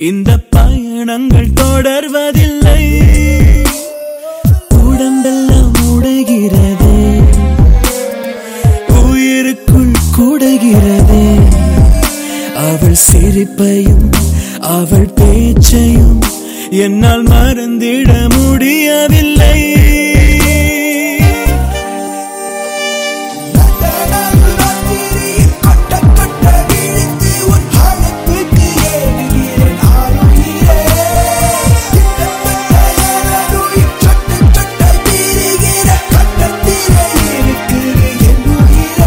இந்த பயணங்கள் தொடர்வதில்லை உடம்பெல்லாம் உடைகிறது உயிருக்குள் கூடுகிறது அவள் சிரிப்பையும் அவள் பேச்சையும் என்னால் மறந்திட முடியவில்லை கொட்ட கொட்ட விழித்து உன் அழைப்புக்கு ஏறுகிறேன் ஆளுகிறே கிட்டத்தட்ட எனதுயிர் சொட்டு சொட்டாய் தீருகிற கட்டத்திலே இருக்குது என் உயிரே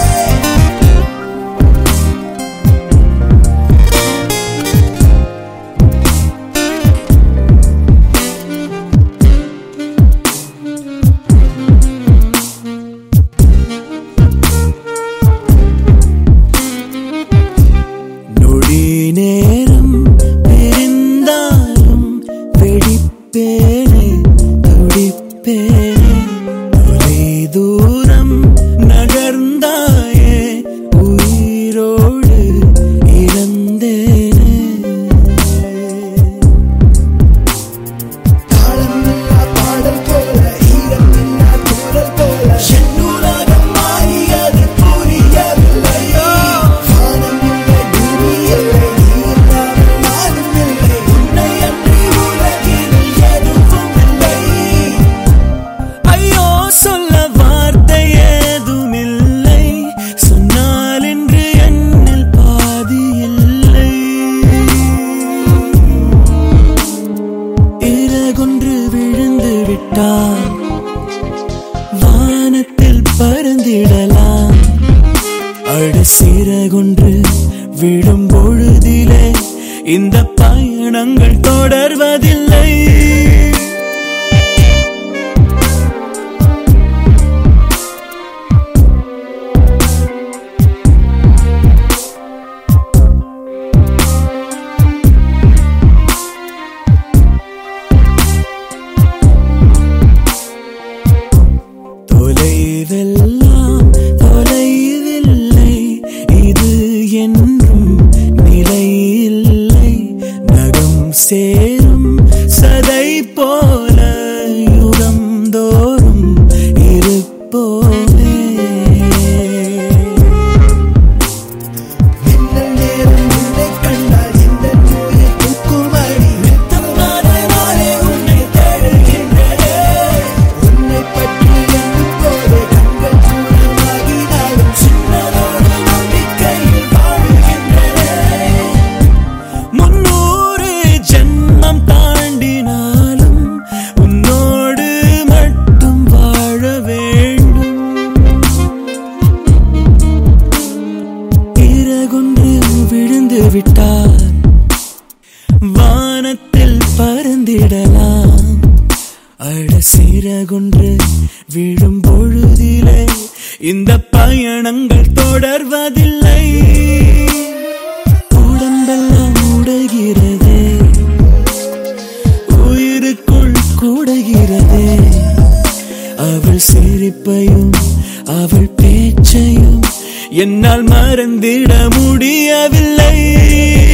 நொடி நேரம் பிரிந்தாலும் வெடிப்பேனே துடிப்பேனே தொலை தூரம் நகர்ந்தாயே உயிரோடு இழந்தேனே தாளமில்லா பாடல் போல ஈரமில்லா தூரல் போல என் உலகம் மாறியது புரியவில்லையோ வானமில்லை பூமி இல்லை நீ இல்லாமல் நானும் இல்லை உன்னை அன்றி உலகில் எதுவும் இல்லை ஐயோ சொல்ல வார்த்தை ஏதுமில்லை சொன்னால் இன்று என்னில் பாதி இல்லை இறகொன்று விழுந்து விட்டால் வானத்தில் பறந்திடலாம் அடு சிறகொன்று விடும் பொழுதிலே இந்த பயணங்கள் தொடர்வதில்லை தொலைவெல்லாம் தொலைவில்லை இது என்றும் நிலையில்லை நகம் சேரும் சதை போல யுகம் தோறும் இருப்போமே மின்னல் நேரம் உன்னை கண்டால் இந்த நோயில் தூக்குமடி மெத்தமானே நானே உன்னை தேடுகின்றனே உன்னை பற்றி எண்ணும் போது கண்கள் தூரமாகினாலும் சின்னதோடு நம்பிக்கையில் வாழுகின்றனே முன்னூறு ஜென்மம் தாண்டினாலும் உன்னோடு மட்டும் வாழ வேண்டும் இறகொன்று விழுந்து விட்டால் வானத்தில் பறந்திடலாம் அழ சிறகொன்று விழும் பொழுதிலே இந்த பயணங்கள் தொடர்வதில்லை உடம்பெல்லாம் உடைகிறது உயிருக்குள் கூடுகிறது அவள் சிரிப்பையும் அவள் பேச்சையும் என்னால் மறந்திட முடியவில்லை